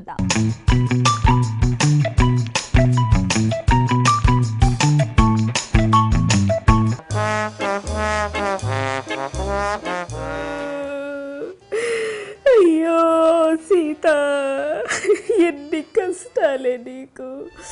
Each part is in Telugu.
చూద్దాం అయ్యో సీత ఎన్ని కష్టాలే నీకు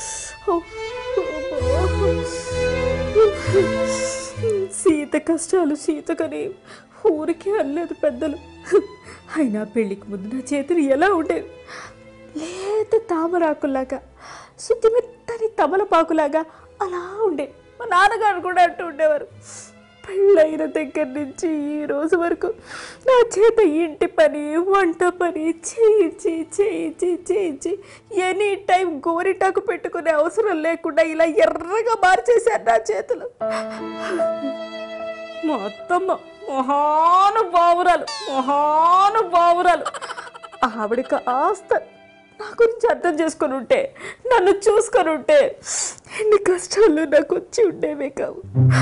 సీత కష్టాలు సీతకని ఊరికే అనలేదు పెద్దలు అయినా పెళ్ళికి ముందు నా చేతులు ఎలా ఉండేవి లేత తామరాకులాగా శుద్ధిమెత్తని తమలపాకులాగా అలా ఉండే మా నాన్నగారు కూడా అంటూ ఉండేవారు పెళ్ళైన దగ్గర నుంచి ఈ రోజు వరకు నా చేత ఇంటి పని వంట పని చేయించి చేయించి చేయించి ఎనీ టైం గోరిటాకు పెట్టుకునే అవసరం లేకుండా ఇలా ఎర్రగా మార్చేశారు నా చేతులు మా అత్తమ్మ మహానుభావురాలు మహానుభావురాలు ఆవిడ కాస్త నా గురించి అర్థం చేసుకొని ఉంటే నన్ను చూసుకొని ఉంటే ఎన్ని కష్టాలు నాకు వచ్చి ఉండేవే కావు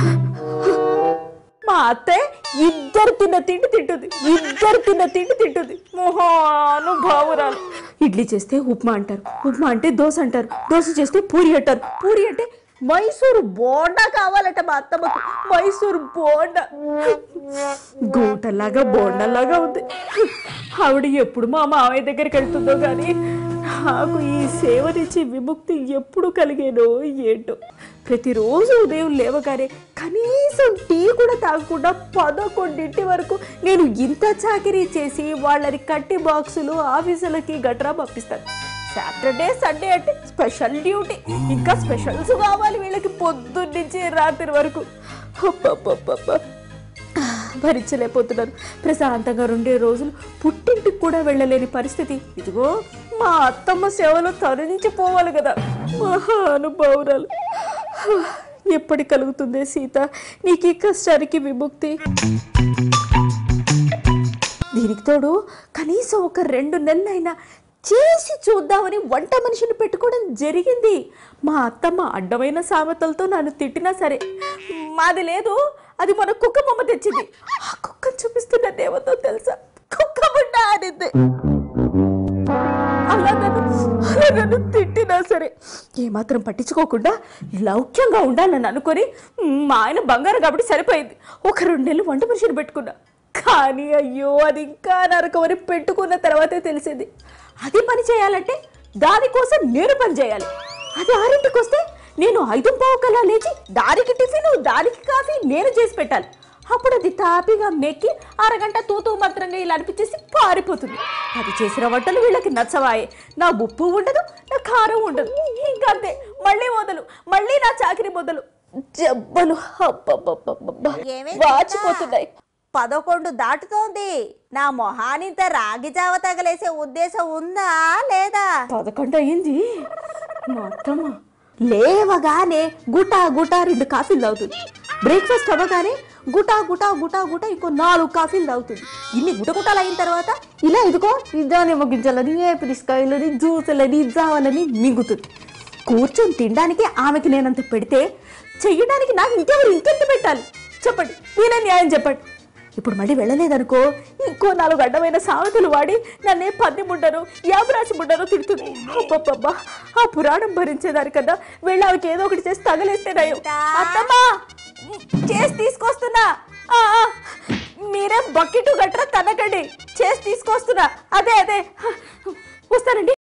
మా అత్తే ఇద్దరు తిన్న తిండి తింటుంది ఇద్దరు తిన్న తిండి తింటుంది మహానుభావురాలు ఇడ్లీ చేస్తే ఉప్మా అంటారు ఉప్మా అంటే దోశ అంటారు దోశ చేస్తే పూరి అంటారు పూరి అంటే మైసూరు బోండా కావాలట మా అత్తమ్మకు మైసూరు బోండా గూటలాగా బోండాలాగా ఉంది ఆవిడ ఎప్పుడు మా మామయ్య దగ్గరికి వెళ్తుందో కానీ నాకు ఈ సేవనిచ్చే విముక్తి ఎప్పుడు కలిగేనో ఏంటో ప్రతిరోజు ఉదయం లేవగానే కనీసం టీ కూడా తాగకుండా పదకొండింటి వరకు నేను ఇంత చాకరీ చేసి వాళ్ళని కట్టి బాక్సులు ఆఫీసులకి గట్రా పంపిస్తాను సాటర్డే సండే అంటే స్పెషల్ డ్యూటీ ఇంకా స్పెషల్స్ కావాలి వీళ్ళకి పొద్దున్నుంచి రాత్రి వరకు అబ్బబ్బబ్బబ్బ. భరించలేకపోతున్నాను ప్రశాంతంగా రెండే రోజులు పుట్టింటికి కూడా వెళ్ళలేని పరిస్థితి ఇదిగో మా అత్తమ్మ సేవలో తరలించిపోవాలి కదా మహానుభావురాలు ఎప్పటి కలుగుతుందే సీత నీకు ఈ కష్టానికి విముక్తి దీనికి తోడు కనీసం ఒక రెండు నెలలైనా చేసి చూద్దామని వంట మనిషిని పెట్టుకోవడం జరిగింది మా అత్తమ్మ అడ్డమైన సామెతలతో నన్ను తిట్టినా సరే మాది లేదు అది మన కుక్క బొమ్మ తెచ్చింది ఆ కుక్కను చూపిస్తున్న ఏమవుతో తెలుసా కుక్క బుడ్డ అనింది అలా నన్ను అలా నన్ను తిట్టినా సరే ఏమాత్రం పట్టించుకోకుండా లౌక్యంగా ఉండాలని అనుకొని "మ్, మా ఆయన బంగారం కాబట్టి సరిపోయింది ఒక రెండు నెలలు వంట మనిషిని పెట్టుకున్నా కానీ అయ్యో అది ఇంకా నరకమని పెట్టుకున్న తర్వాతే తెలిసింది అది పని చేయాలంటే దానికోసం నేను పని చేయాలి అది ఆరింటికి వస్తే నేను ఐదు పావు కల్లా లేచి దానికి టిఫిన్ దానికి కాఫీ నేను చేసి పెట్టాలి అప్పుడు అది తాపిగా మెక్కి అరగంట తూతూ మాత్రంగా ఇలా అనిపించేసి పారిపోతుంది అది చేసిన వంటలు వీళ్ళకి నచ్చవాయే నా ఉప్పు ఉండదు నా కారం ఉండదు ఇంకా అంతే మళ్ళీ మొదలు మళ్ళీ నా చాకరీ మొదలు జబ్బలు అబ్బబ్బబ్బబ్బబ్బ. ఏమైంది వాచిపోతున్నాయి పదకొండు దాటుతోంది నా మొహానింత రాగి జావ తగలేసే ఉద్దేశం ఉందా లేదా పదకొండు అయ్యింది మా అత్తమ్మ లేవగానే గుటా గుటా రెండు కాఫీలు తాగుతుంది బ్రేక్ఫాస్ట్ అవ్వగానే గుటా గుటా గుటా గుటా ఇంకో నాలుగు కాఫీలు తాగుతుంది ఇన్ని గుటగుటాలు అయిన తర్వాత ఇలా ఇదిగో ఇదానేమో గింజలని ఏపిరిస్కాయలని జ్యూసులని జావలని మింగుతుంది కూర్చొని తినడానికి ఆమెకి నేనంత పెడితే చెయ్యడానికి నాకు ఇంకెవరు ఇంకెంత పెట్టాలి చెప్పండి మీరే న్యాయం చెప్పండి ఇప్పుడు మళ్ళీ వెళ్ళలేదనుకో ఇంకో నాలుగు అడ్డమైన సామెతలు వాడి నన్నే పన్ని ముడ్డను యాబరాసి ముడ్డను తిడుతుంది అబ్బబ్బబ్బా ఆ పురాణం భరించేదానికన్నా వెళ్ళి ఆమెకి ఏదో ఒకటి చేసి తగలేస్తే నయం అత్తమ్మా చేసి తీసుకొస్తున్నా ఆ, ఆ, మీరే బకెట్ గట్రా తనకండి చేసి తీసుకొస్తున్నా అదే అదే వస్తానండి